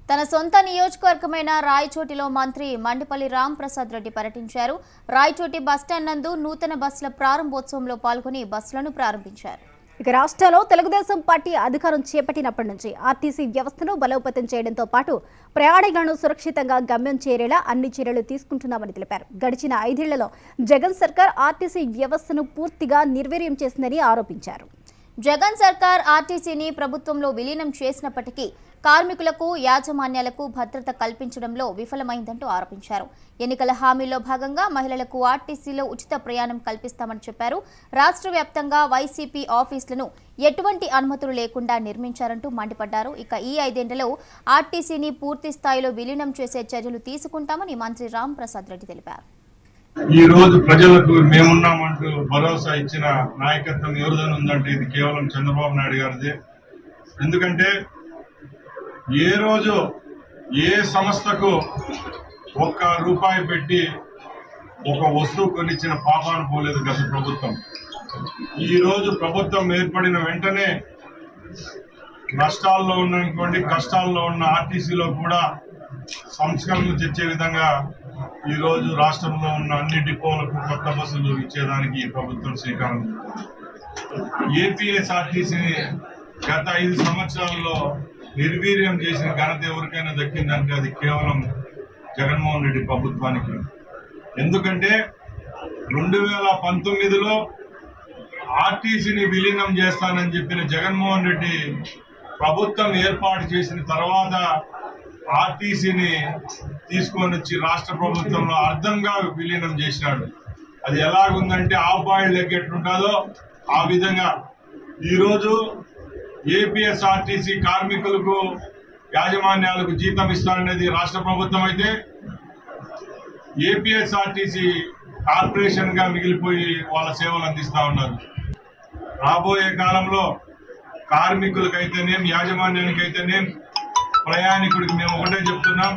తన సొంత నియోజకవర్గమైన రాయచోటిలో మంత్రి మండిపల్లి రాంప్రసాద్ రెడ్డి పర్యటించారు రాయచోటి బస్టాండ్ నందు నూతన బస్సుల ప్రారంభోత్సవంలో పాల్గొని బస్సులను ప్రారంభించారు ఇక రాష్ట్రంలో తెలుగుదేశం పార్టీ అధికారం చేపట్టినప్పటి నుంచి ఆర్టీసీ వ్యవస్థను బలోపేతం చేయడంతో పాటు ప్రయాణికులను సురక్షితంగా గమ్యం చేరేలా అన్ని చర్యలు తీసుకుంటున్నామని తెలిపారు గడిచిన ఐదేళ్లలో జగన్ సర్కార్ ఆర్టీసీ వ్యవస్థను పూర్తిగా నిర్వీర్యం చేసిందని ఆరోపించారు జగన్ సర్కార్ ఆర్టీసీని ప్రభుత్వంలో విలీనం చేసినప్పటికీ కార్మికులకు యాజమాన్యాలకు భద్రత కల్పించడంలో విఫలమైందంటూ ఆరోపించారు ఎన్నికల హామీలో భాగంగా మహిళలకు ఆర్టీసీలో ఉచిత ప్రయాణం కల్పిస్తామని చెప్పారు రాష్ట్ర వ్యాప్తంగా వైసీపీ ఆఫీసులను ఎటువంటి అనుమతులు లేకుండా నిర్మించారంటూ మండిపడ్డారు ఇక ఈ ఐదేళ్లలో ఆర్టీసీని పూర్తి స్థాయిలో విలీనం చేసే చర్యలు తీసుకుంటామని మంత్రి రాంప్రసాద్ రెడ్డి తెలిపారు ఈ రోజు ప్రజలకు మేమున్నామంటూ భరోసా ఇచ్చిన నాయకత్వం ఎవరిదని ఉందంటే ఇది కేవలం చంద్రబాబు నాయుడు గారిదే ఎందుకంటే ఏ రోజు ఏ సంస్థకు ఒక్క రూపాయి పెట్టి ఒక వస్తువు కొనిచ్చిన పాపాను పోలేదు గత ప్రభుత్వం ఈ రోజు ప్రభుత్వం ఏర్పడిన వెంటనే నష్టాల్లో ఉన్నటువంటి కష్టాల్లో ఉన్న ఆర్టీసీలో కూడా సంస్కరణలు తెచ్చే విధంగా ఈ రోజు రాష్ట్రంలో ఉన్న అన్ని డిపోలకు కొత్త బస్సులు ఇచ్చేదానికి ఈ ప్రభుత్వం శ్రీకారం ఏపీఎస్ఆర్టీసీని గత ఐదు సంవత్సరాల్లో నిర్వీర్యం చేసిన ఘనత ఎవరికైనా దక్కిందంటే అది కేవలం జగన్మోహన్ రెడ్డి ప్రభుత్వానికి ఎందుకంటే రెండు వేల పంతొమ్మిదిలో ఆర్టీసీని విలీనం చేస్తానని చెప్పిన జగన్మోహన్ రెడ్డి ప్రభుత్వం ఏర్పాటు చేసిన తర్వాత ఆర్టీసీని తీసుకొని వచ్చి రాష్ట్ర ప్రభుత్వంలో అర్థంగా విలీనం చేసినాడు అది ఎలాగుందంటే ఆఫ్ బాయిల్డ్ లెగ్ ఎట్లుంటుందో ఆ విధంగా ఈరోజు ఏపీఎస్ఆర్టీసీ కార్మికులకు యాజమాన్యాలకు జీతం ఇస్తారనేది రాష్ట్ర ప్రభుత్వం అయితే ఏపీఎస్ఆర్టీసీ కార్పొరేషన్ గా మిగిలిపోయి వాళ్ళ సేవలు అందిస్తా ఉన్నారు రాబోయే కాలంలో కార్మికులకైతేనేం యాజమాన్యానికైతేనేం ప్రయాణికుడికి మేము ఒకటే చెప్తున్నాం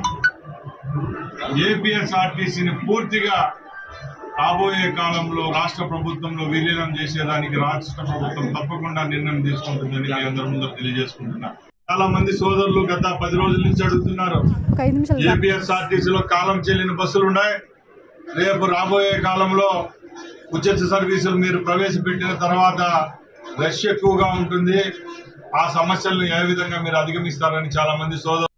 ఏపీఎస్ఆర్టీసీని పూర్తిగా రాబోయే కాలంలో రాష్ట్ర ప్రభుత్వంలో విలీనం చేసేదానికి రాష్ట్ర ప్రభుత్వం తప్పకుండా నిర్ణయం తీసుకుంటుందని మీ అందరి ముందు తెలియజేసుకుంటున్నా చాలా మంది సోదరులు గత పది రోజుల నుంచి అడుగుతున్నారు ఒక ఐదు నిమిషాలు ఏపీఎస్ఆర్టీసీలో కాలం చెల్లిన బస్సులు ఉన్నాయి రేపు రాబోయే కాలంలో ఉచిత సర్వీసులు మీరు ప్రవేశపెట్టిన తర్వాత రష్ ఎక్కువగా ఉంటుంది ఆ సమస్యలను ఏ విధంగా మీరు అధిగమిస్తారని చాలా మంది సోదరు